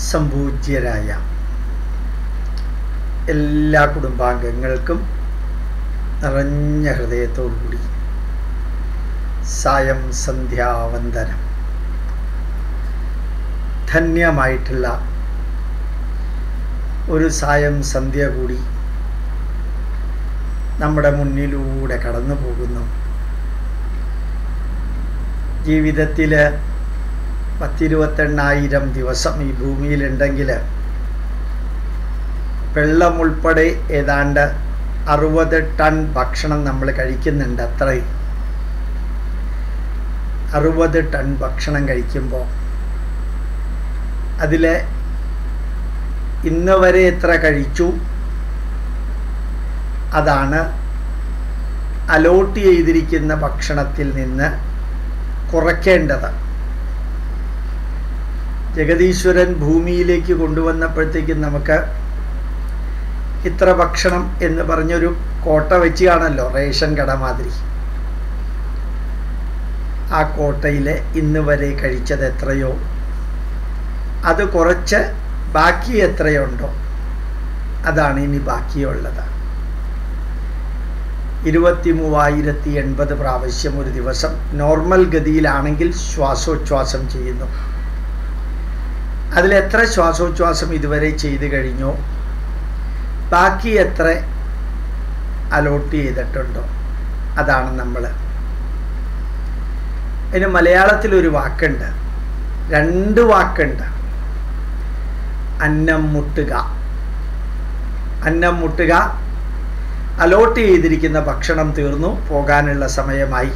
സംപൂജ്യരായ എല്ലാ കുടുംബാംഗങ്ങൾക്കും നിറഞ്ഞ ഹൃദയത്തോടുകൂടി സായം സന്ധ്യാവന്ദനം ധന്യമായിട്ടുള്ള ഒരു സായം സന്ധ്യ കൂടി നമ്മുടെ മുന്നിലൂടെ കടന്നു പോകുന്നു ജീവിതത്തിൽ പത്തിരുപത്തെണ്ണായിരം ദിവസം ഈ ഭൂമിയിലുണ്ടെങ്കിൽ വെള്ളം ഉൾപ്പെടെ ഏതാണ്ട് അറുപത് ടൺ ഭക്ഷണം നമ്മൾ കഴിക്കുന്നുണ്ട് അത്രയും അറുപത് ടൺ ഭക്ഷണം കഴിക്കുമ്പോൾ അതിൽ ഇന്ന് വരെ എത്ര കഴിച്ചു അതാണ് അലോട്ട് ചെയ്തിരിക്കുന്ന ഭക്ഷണത്തിൽ നിന്ന് കുറയ്ക്കേണ്ടത് ജഗതീശ്വരൻ ഭൂമിയിലേക്ക് കൊണ്ടുവന്നപ്പോഴത്തേക്കും നമുക്ക് ഇത്ര ഭക്ഷണം എന്ന് പറഞ്ഞൊരു കോട്ട വെച്ച് കാണല്ലോ റേഷൻ കട മാതിരി ആ കോട്ടയിൽ ഇന്ന് വരെ കഴിച്ചത് എത്രയോ അത് കുറച്ച് ബാക്കി എത്രയുണ്ടോ അതാണ് ഇനി ബാക്കിയുള്ളത് ഇരുപത്തി മൂവായിരത്തി എൺപത് പ്രാവശ്യം ഒരു ദിവസം നോർമൽ ഗതിയിലാണെങ്കിൽ ശ്വാസോച്ഛ്വാസം ചെയ്യുന്നു അതിൽ എത്ര ശ്വാസോച്ഛ്വാസം ഇതുവരെ ചെയ്തു കഴിഞ്ഞോ ബാക്കി എത്ര അലോട്ട് ചെയ്തിട്ടുണ്ടോ അതാണ് നമ്മൾ അതിന് മലയാളത്തിലൊരു വാക്കുണ്ട് രണ്ട് വാക്കുണ്ട് അന്നം മുട്ടുക അന്നം മുട്ടുക അലോട്ട് ചെയ്തിരിക്കുന്ന ഭക്ഷണം തീർന്നു പോകാനുള്ള സമയമായി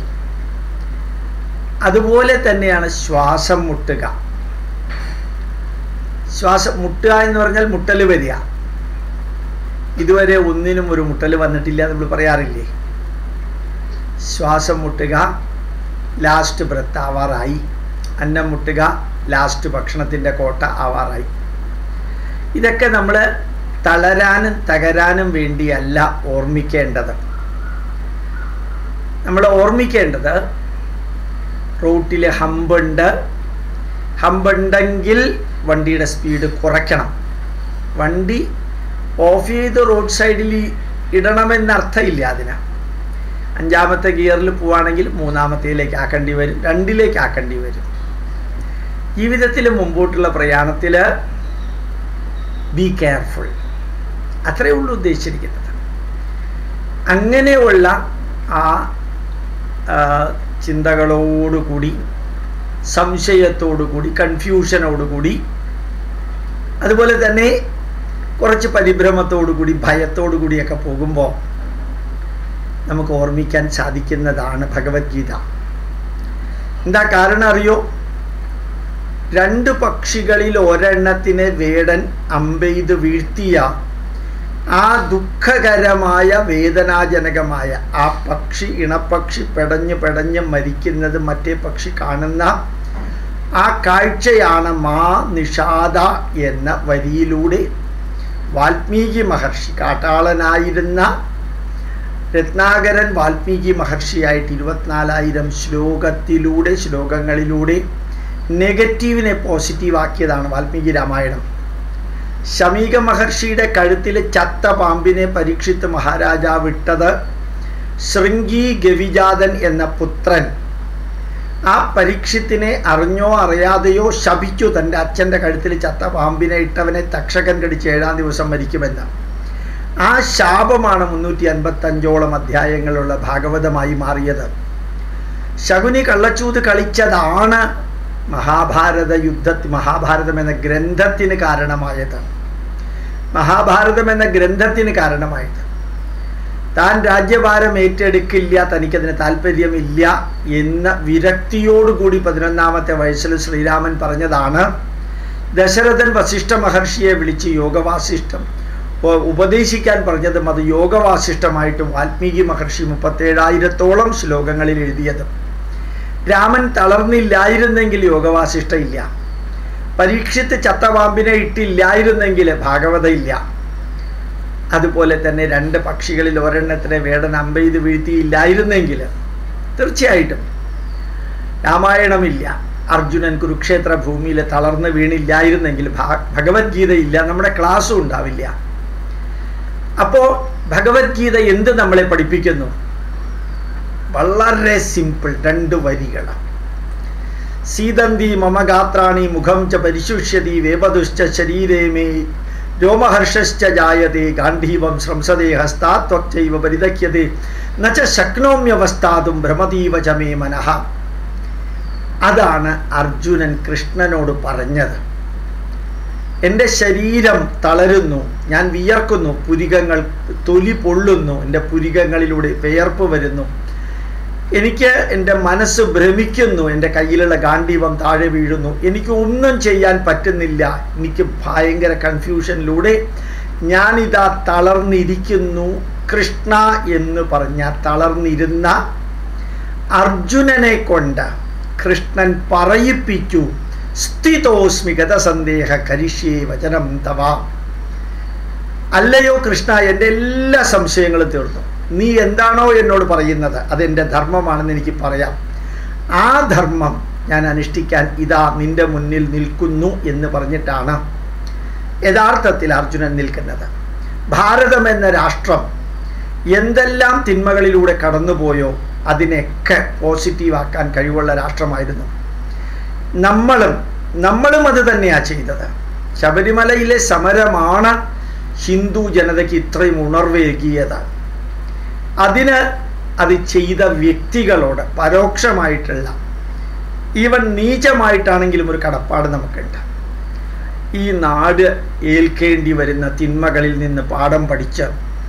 അതുപോലെ തന്നെയാണ് ശ്വാസം മുട്ടുക ശ്വാസം മുട്ടുക എന്ന് പറഞ്ഞാൽ മുട്ടൽ വരിക ഇതുവരെ ഒന്നിനും ഒരു മുട്ടൽ വന്നിട്ടില്ല നമ്മൾ പറയാറില്ലേ ശ്വാസം മുട്ടുക ലാസ്റ്റ് ബ്രത്ത് ആവാറായി അന്നം മുട്ടുക ലാസ്റ്റ് ഭക്ഷണത്തിൻ്റെ കോട്ട ആവാറായി ഇതൊക്കെ നമ്മൾ തളരാനും തകരാനും വേണ്ടിയല്ല ഓർമ്മിക്കേണ്ടത് നമ്മൾ ഓർമ്മിക്കേണ്ടത് റൂട്ടിൽ ഹമ്പുണ്ട് ഹമ്പുണ്ടെങ്കിൽ വണ്ടിയുടെ സ്പീഡ് കുറയ്ക്കണം വണ്ടി ഓഫ് ചെയ്ത് റോഡ് സൈഡിൽ ഇടണമെന്നർത്ഥമില്ല അതിന് അഞ്ചാമത്തെ ഗിയറിൽ പോവുകയാണെങ്കിൽ മൂന്നാമത്തേലേക്ക് ആക്കേണ്ടി വരും രണ്ടിലേക്ക് ആക്കേണ്ടി വരും ജീവിതത്തിൽ മുമ്പോട്ടുള്ള പ്രയാണത്തിൽ ബി കെയർഫുൾ അത്രയേ ഉള്ളൂ ഉദ്ദേശിച്ചിരിക്കുന്നത് അങ്ങനെയുള്ള ആ ചിന്തകളോടുകൂടി സംശയത്തോടുകൂടി കൺഫ്യൂഷനോടുകൂടി അതുപോലെ തന്നെ കുറച്ച് പരിഭ്രമത്തോടുകൂടി ഭയത്തോടുകൂടിയൊക്കെ പോകുമ്പോൾ നമുക്ക് ഓർമ്മിക്കാൻ സാധിക്കുന്നതാണ് ഭഗവത്ഗീത എന്താ കാരണം അറിയോ രണ്ട് പക്ഷികളിൽ ഒരെണ്ണത്തിനെ വേടൻ അമ്പെയ്ത് വീഴ്ത്തിയ ആ ദുഃഖകരമായ വേദനാജനകമായ ആ പക്ഷി ഇണപ്പക്ഷി പെടഞ്ഞ് പെടഞ്ഞ് മരിക്കുന്നത് മറ്റേ പക്ഷി കാണുന്ന ആ കാഴ്ചയാണ് മാ നിഷാദ എന്ന വരിയിലൂടെ വാൽമീകി മഹർഷി കാട്ടാളനായിരുന്ന രത്നാകരൻ വാൽമീകി മഹർഷിയായിട്ട് ഇരുപത്തിനാലായിരം ശ്ലോകത്തിലൂടെ ശ്ലോകങ്ങളിലൂടെ നെഗറ്റീവിനെ പോസിറ്റീവ് ആക്കിയതാണ് വാൽമീകി രാമായണം ശമീക മഹർഷിയുടെ കഴുത്തിൽ ചത്ത പാമ്പിനെ പരീക്ഷിത്ത് മഹാരാജാവ് ഇട്ടത് ശൃംഗി ഗവിജാതൻ എന്ന പുത്രൻ ആ പരീക്ഷത്തിനെ അറിഞ്ഞോ അറിയാതെയോ ശപിച്ചു തൻ്റെ അച്ഛൻ്റെ കഴുത്തിൽ ചത്ത പാമ്പിനെ ഇട്ടവനെ തക്ഷകൻ കടിച്ച് ഏഴാം ദിവസം മരിക്കുമെന്ന് ആ ശാപമാണ് മുന്നൂറ്റി അൻപത്തഞ്ചോളം അധ്യായങ്ങളുള്ള ഭാഗവതമായി മാറിയത് ശകുനി കള്ളച്ചൂത് കളിച്ചതാണ് മഹാഭാരത യുദ്ധ മഹാഭാരതം എന്ന ഗ്രന്ഥത്തിന് കാരണമായത് മഹാഭാരതം എന്ന ഗ്രന്ഥത്തിന് കാരണമായത് താൻ രാജ്യഭാരം ഏറ്റെടുക്കില്ല തനിക്കതിന് താല്പര്യമില്ല എന്ന വിരക്തിയോടുകൂടി പതിനൊന്നാമത്തെ വയസ്സിൽ ശ്രീരാമൻ പറഞ്ഞതാണ് ദശരഥൻ വസിഷ്ഠ മഹർഷിയെ വിളിച്ച് യോഗവാസിഷ്ടം ഉപദേശിക്കാൻ പറഞ്ഞതും അത് യോഗവാസിഷ്ടമായിട്ട് വാൽമീകി മഹർഷി മുപ്പത്തേഴായിരത്തോളം ശ്ലോകങ്ങളിൽ എഴുതിയത് രാമൻ തളർന്നില്ലായിരുന്നെങ്കിൽ യോഗവാസിഷ്ട ഇല്ല പരീക്ഷിത്ത് ചത്തപാമ്പിനെ ഇട്ടില്ലായിരുന്നെങ്കിൽ ഭാഗവത ഇല്ല അതുപോലെ തന്നെ രണ്ട് പക്ഷികളിൽ ഒരെണ്ണത്തിനെ വേടൻ അമ്പെയ്ത് വീഴ്ത്തിയില്ലായിരുന്നെങ്കിൽ തീർച്ചയായിട്ടും രാമായണമില്ല അർജുനൻ കുരുക്ഷേത്ര ഭൂമിയിൽ തളർന്ന് വീണില്ലായിരുന്നെങ്കിൽ ഭഗവത്ഗീത ഇല്ല നമ്മുടെ ക്ലാസ്സും ഉണ്ടാവില്ല അപ്പോൾ ഭഗവത്ഗീത എന്ത് നമ്മളെ പഠിപ്പിക്കുന്നു വളരെ സിമ്പിൾ രണ്ട് വരികൾ സീതന്തി മമ ഗാത്രാണി മുഖം ച പരിശുഷ്യതി വേപതുശ്ച ശരീരേ മേ രോമഹർഷശ്ച ജായതേ ഗാന്ധീവം ശ്രംസതേ ഹസ്താത്വക്ചൈവ പരിതക്യതേ നച്ച ശക്നോമ്യവസ്ഥാതും ഭ്രമതീവ ച മേ മനഃ അതാണ് അർജുനൻ കൃഷ്ണനോട് പറഞ്ഞത് എൻ്റെ ശരീരം തളരുന്നു ഞാൻ വിയർക്കുന്നു പുരികങ്ങൾ തൊലി പൊള്ളുന്നു എൻ്റെ പുരികങ്ങളിലൂടെ വിയർപ്പ് വരുന്നു എനിക്ക് എൻ്റെ മനസ്സ് ഭ്രമിക്കുന്നു എൻ്റെ കയ്യിലുള്ള ഗാന്ധീപം താഴെ വീഴുന്നു എനിക്ക് ഒന്നും ചെയ്യാൻ പറ്റുന്നില്ല എനിക്ക് ഭയങ്കര കൺഫ്യൂഷനിലൂടെ ഞാനിതാ തളർന്നിരിക്കുന്നു കൃഷ്ണ എന്ന് പറഞ്ഞ തളർന്നിരുന്ന അർജുനനെ കൊണ്ട് കൃഷ്ണൻ പറയിപ്പിച്ചു സ്ഥിതോസ്മി ഗതസന്ദേഹ കരിഷ്യേ വചനം തവ അല്ലയോ കൃഷ്ണ എൻ്റെ എല്ലാ സംശയങ്ങളും തീർന്നു നീ എന്താണോ എന്നോട് പറയുന്നത് അതെൻ്റെ ധർമ്മമാണെന്ന് എനിക്ക് പറയാം ആ ധർമ്മം ഞാൻ അനുഷ്ഠിക്കാൻ ഇതാ നിന്റെ മുന്നിൽ നിൽക്കുന്നു എന്ന് പറഞ്ഞിട്ടാണ് യഥാർത്ഥത്തിൽ അർജുനൻ നിൽക്കുന്നത് ഭാരതം എന്ന രാഷ്ട്രം എന്തെല്ലാം തിന്മകളിലൂടെ കടന്നുപോയോ അതിനെയൊക്കെ പോസിറ്റീവാക്കാൻ കഴിവുള്ള രാഷ്ട്രമായിരുന്നു നമ്മളും നമ്മളും അത് തന്നെയാണ് ചെയ്തത് ശബരിമലയിലെ സമരമാണ് ഹിന്ദു ജനതയ്ക്ക് ഇത്രയും ഉണർവേകിയത് അതിന് അത് ചെയ്ത വ്യക്തികളോട് പരോക്ഷമായിട്ടുള്ള ഈവൻ നീചമായിട്ടാണെങ്കിലും ഒരു കടപ്പാട് നമുക്കുണ്ട് ഈ നാട് ഏൽക്കേണ്ടി വരുന്ന തിന്മകളിൽ നിന്ന് പാഠം പഠിച്ച്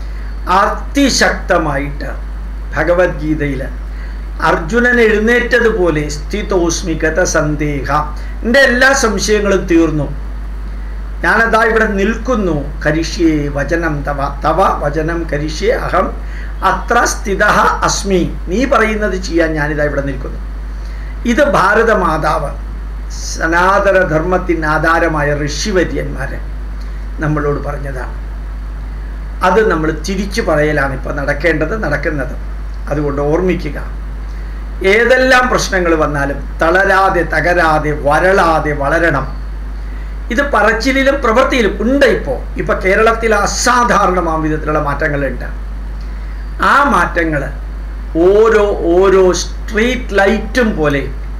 അതിശക്തമായിട്ട് ഭഗവത്ഗീതയിൽ അർജുനൻ എഴുന്നേറ്റതുപോലെ സ്ഥിതോസ്മി ഗത സന്ദേഹ എൻ്റെ എല്ലാ സംശയങ്ങളും തീർന്നു ഞാനതാ ഇവിടെ നിൽക്കുന്നു കരിഷ്യേ വചനം തവ തവ വചനം കരിഷ്യേ അഹം അത്ര സ്ഥിത അസ്മി നീ പറയുന്നത് ചെയ്യാൻ ഞാനിതാ ഇവിടെ നിൽക്കുന്നു ഇത് ഭാരതമാതാവ് സനാതന ധർമ്മത്തിന് ആധാരമായ ഋഷിവര്യന്മാരെ നമ്മളോട് പറഞ്ഞതാണ് അത് നമ്മൾ തിരിച്ചു പറയലാണ് ഇപ്പോൾ നടക്കേണ്ടത് നടക്കുന്നത് അതുകൊണ്ട് ഓർമ്മിക്കുക ഏതെല്ലാം പ്രശ്നങ്ങൾ വന്നാലും തളരാതെ തകരാതെ വരളാതെ വളരണം ഇത് പറച്ചിലിലും പ്രവൃത്തിയിലും ഉണ്ട് ഇപ്പോൾ ഇപ്പൊ കേരളത്തിൽ അസാധാരണമാം വിധത്തിലുള്ള മാറ്റങ്ങളുണ്ട് ആ മാറ്റങ്ങൾ ഓരോ ഓരോ സ്ട്രീറ്റ് ലൈറ്റും പോലെ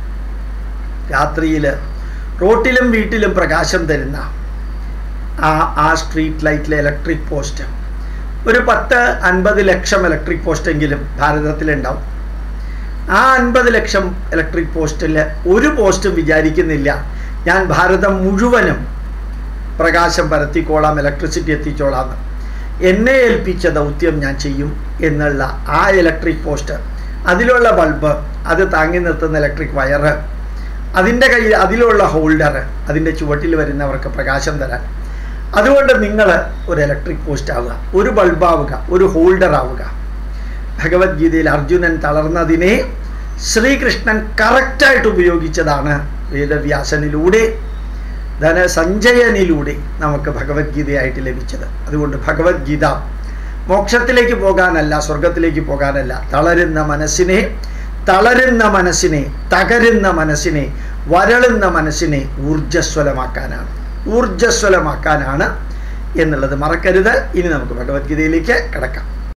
രാത്രിയിൽ റോട്ടിലും വീട്ടിലും പ്രകാശം തരുന്ന ആ ആ സ്ട്രീറ്റ് ലൈറ്റിലെ ഇലക്ട്രിക് പോസ്റ്റ് ഒരു പത്ത് അൻപത് ലക്ഷം ഇലക്ട്രിക് പോസ്റ്റെങ്കിലും ഭാരതത്തിലുണ്ടാവും ആ അൻപത് ലക്ഷം ഇലക്ട്രിക് പോസ്റ്റിൽ ഒരു പോസ്റ്റും വിചാരിക്കുന്നില്ല ഞാൻ ഭാരതം മുഴുവനും പ്രകാശം പരത്തിക്കോളാം ഇലക്ട്രിസിറ്റി എത്തിച്ചോളാം എന്നെ ഏൽപ്പിച്ച ദൗത്യം ഞാൻ ചെയ്യും എന്നുള്ള ആ ഇലക്ട്രിക് പോസ്റ്റ് അതിലുള്ള ബൾബ് അത് താങ്ങി നിർത്തുന്ന ഇലക്ട്രിക് വയറ് അതിൻ്റെ കയ്യിൽ അതിലുള്ള ഹോൾഡർ അതിൻ്റെ ചുവട്ടിൽ വരുന്നവർക്ക് പ്രകാശം തരാൻ അതുകൊണ്ട് നിങ്ങൾ ഒരു ഇലക്ട്രിക് പോസ്റ്റ് ആവുക ഒരു ബൾബാവുക ഒരു ഹോൾഡർ ആവുക ഭഗവത്ഗീതയിൽ അർജുനൻ തളർന്നതിനെ ശ്രീകൃഷ്ണൻ കറക്റ്റായിട്ട് ഉപയോഗിച്ചതാണ് വേദവ്യാസനിലൂടെ ധനസഞ്ചയനിലൂടെ നമുക്ക് ഭഗവത്ഗീതയായിട്ട് ലഭിച്ചത് അതുകൊണ്ട് ഭഗവത്ഗീത മോക്ഷത്തിലേക്ക് പോകാനല്ല സ്വർഗത്തിലേക്ക് പോകാനല്ല തളരുന്ന മനസ്സിനെ തളരുന്ന മനസ്സിനെ തകരുന്ന മനസ്സിനെ വരളുന്ന മനസ്സിനെ ഊർജ്ജസ്വലമാക്കാനാണ് ഊർജ്ജസ്വലമാക്കാനാണ് എന്നുള്ളത് മറക്കരുത് ഇനി നമുക്ക് ഭഗവത്ഗീതയിലേക്ക് കിടക്കാം